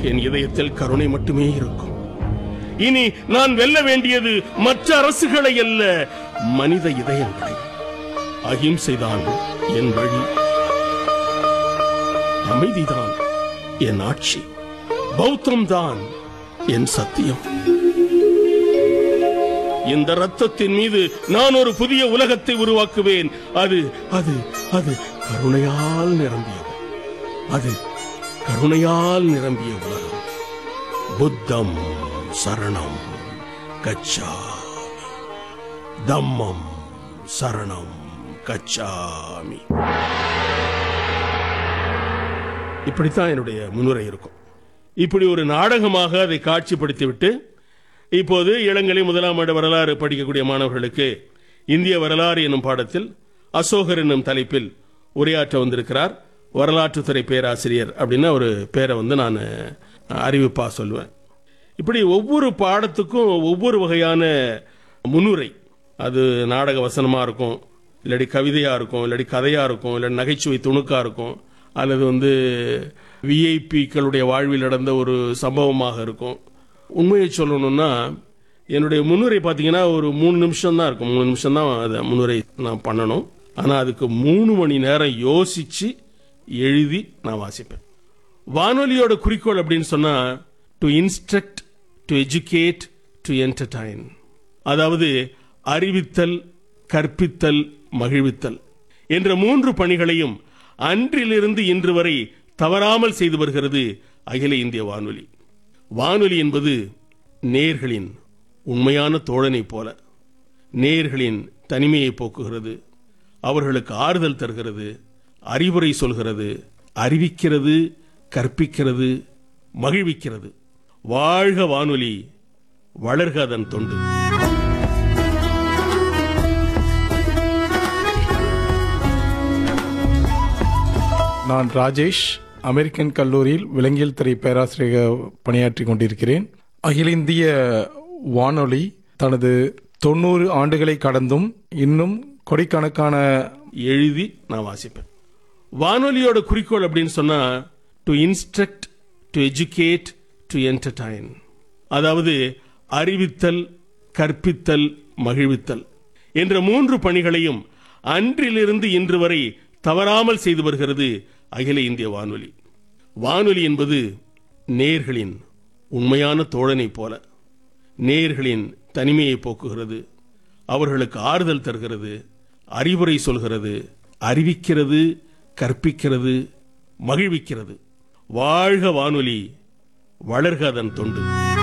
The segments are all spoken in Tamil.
என் இதயத்தில் கருணை மட்டுமே இருக்கும் இனி நான் வெல்ல வேண்டியது மற்ற அரசுகளை அல்ல மனித இதயங்களை அகிம்சைதான் என் வழி அமைதிதான் என் ஆட்சி பௌத்தம்தான் என் சத்தியம் இந்த ரத்தத்தின் மீது நான் ஒரு புதிய உலகத்தை உருவாக்குவேன் அது அது அது கருணையால் நிரம்பியது அது கருணையால் நிரம்பிய உலகம் புத்தம் சரணம் கச்சாமி தம்மம் சரணம் கச்சாமி இப்படித்தான் என்னுடைய முன்னுரை இருக்கும் இப்படி ஒரு நாடகமாக அதை காட்சிப்படுத்திவிட்டு இப்போது இளங்கலை முதலாம் ஆண்டு வரலாறு படிக்கக்கூடிய மாணவர்களுக்கு இந்திய வரலாறு என்னும் பாடத்தில் அசோகர் என்னும் தலைப்பில் உரையாற்ற வந்திருக்கிறார் வரலாற்றுத்துறை பேராசிரியர் அப்படின்னு ஒரு பேரை வந்து நான் அறிவிப்பா சொல்லுவேன் இப்படி ஒவ்வொரு பாடத்துக்கும் ஒவ்வொரு வகையான முன்னுரை அது நாடக வசனமா இருக்கும் இல்லாட்டி கவிதையா இருக்கும் இல்லாட்டி கதையா இருக்கும் இல்லாட்டி நகைச்சுவை துணுக்கா இருக்கும் அல்லது வந்து விஐபிக்களுடைய வாழ்வில் நடந்த ஒரு சம்பவமாக இருக்கும் உண்மையை சொல்லணும்னா என்னுடைய முன்னுரை பார்த்தீங்கன்னா ஒரு மூணு நிமிஷம் தான் இருக்கும் மூணு நிமிஷம் தான் அதை முன்னுரை நான் பண்ணணும் ஆனால் அதுக்கு மூணு மணி நேரம் யோசிச்சு எழுதி நான் வாசிப்பேன் வானொலியோட குறிக்கோள் அப்படின்னு சொன்னா to instruct to educate to entertain அதாவது அறிவித்தல் கற்பித்தல் மகிழ்வித்தல் என்ற மூன்று பணிகளையும் அன்றிலிருந்து இன்று வரை தவறாமல் செய்து வருகிறது அகில இந்திய வானொலி வானொலி என்பது நேர்களின் உண்மையான தோழனை போல நேர்களின் தனிமையை போக்குகிறது அவர்களுக்கு ஆறுதல் தருகிறது அறிவுரை சொல்கிறது அறிவிக்கிறது கற்பிக்கிறது மகிழ்விக்கிறது வாழ்க வானொலி வளர்க அதன் தொண்டு நான் ராஜேஷ் அமெரிக்கன் கல்லூரியில் விலங்கியல் துறை பேராசிரியர் பணியாற்றி கொண்டிருக்கிறேன் அகில இந்திய வானொலி தனது தொண்ணூறு ஆண்டுகளை கடந்தும் இன்னும் கோடிக்கணக்கான எழுதி நான் வாசிப்பேன் வானொலியோட குறிக்கோள் அப்படின்னு சொன்னா to instruct to educate to entertain அதாவது அறிவித்தல் கற்பித்தல் மகிழ்வித்தல் என்ற மூன்று பணிகளையும் அன்றிலிருந்து இன்று வரை தவறாமல் செய்து வருகிறது அகில இந்திய வானொலி வானொலி என்பது நேர்களின் உண்மையான தோழனை போல நேர்களின் தனிமையை போக்குகிறது அவர்களுக்கு ஆறுதல் தருகிறது அறிவுரை சொல்கிறது அறிவிக்கிறது கற்பிக்கிறது மகிழ்விக்கிறது வாழ்க வானொலி வளர்க அதன் தொண்டு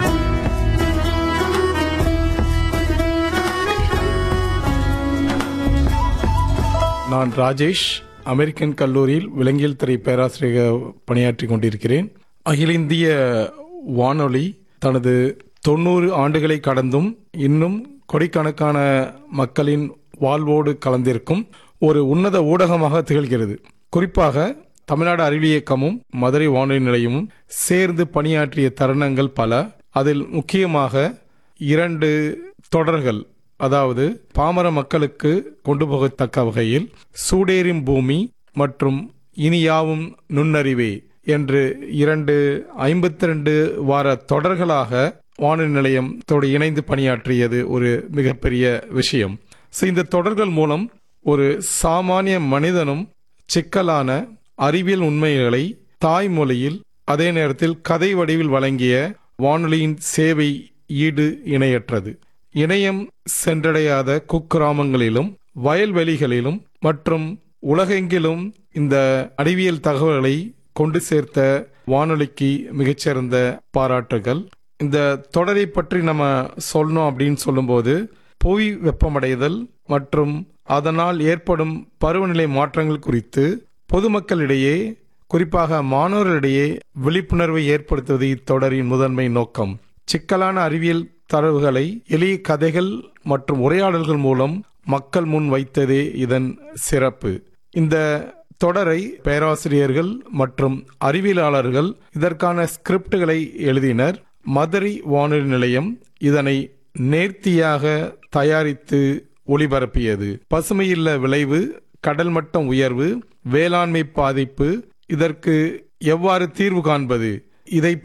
நான் ராஜேஷ் அமெரிக்கன் கல்லூரியில் விலங்கியல் துறை பேராசிரியர் பணியாற்றி கொண்டிருக்கிறேன் அகில இந்திய வானொலி தனது தொண்ணூறு ஆண்டுகளை கடந்தும் இன்னும் கோடிக்கணக்கான மக்களின் வாழ்வோடு கலந்திருக்கும் ஒரு உன்னத ஊடகமாக திகழ்கிறது குறிப்பாக தமிழ்நாடு அறிவியல் இயக்கமும் மதுரை வானொலி நிலையமும் சேர்ந்து பணியாற்றிய தருணங்கள் பல அதில் முக்கியமாக இரண்டு தொடர்கள் அதாவது பாமர மக்களுக்கு கொண்டு போகத்தக்க வகையில் சூடேறும் பூமி மற்றும் இனியாவும் நுண்ணறிவே என்று இரண்டு ஐம்பத்தி ரெண்டு வார தொடர்களாக வானொலி நிலையத்தோடு இணைந்து பணியாற்றியது ஒரு மிகப்பெரிய விஷயம் So, இந்த தொடர்கள் மூலம் ஒரு சாமானிய மனிதனும் சிக்கலான அறிவியல் உண்மைகளை தாய்மொழியில் அதே நேரத்தில் கதை வடிவில் வழங்கிய வானொலியின் சேவை ஈடு இணையற்றது இணையம் சென்றடையாத குக்கிராமங்களிலும் வயல்வெளிகளிலும் மற்றும் உலகெங்கிலும் இந்த அறிவியல் தகவல்களை கொண்டு சேர்த்த வானொலிக்கு மிகச்சிறந்த பாராட்டுகள் இந்த தொடரை பற்றி நம்ம சொல்லணும் அப்படின்னு சொல்லும்போது புவி வெப்பமடைதல் மற்றும் அதனால் ஏற்படும் பருவநிலை மாற்றங்கள் குறித்து பொதுமக்களிடையே குறிப்பாக மாணவர்களிடையே விழிப்புணர்வை ஏற்படுத்துவது இத்தொடரின் முதன்மை நோக்கம் சிக்கலான அறிவியல் தரவுகளை எளிய கதைகள் மற்றும் உரையாடல்கள் மூலம் மக்கள் முன் வைத்ததே இதன் சிறப்பு இந்த தொடரை பேராசிரியர்கள் மற்றும் அறிவியலாளர்கள் இதற்கான ஸ்கிரிப்டுகளை எழுதினர் மதுரை வானொலி நிலையம் இதனை நேர்த்தியாக தயாரித்து ஒளிபரப்பியது பசுமையில்ல விளைவு கடல் மட்டம் உயர்வு வேளாண்மை பாதிப்பு இதற்கு எவ்வாறு தீர்வு காண்பது இதை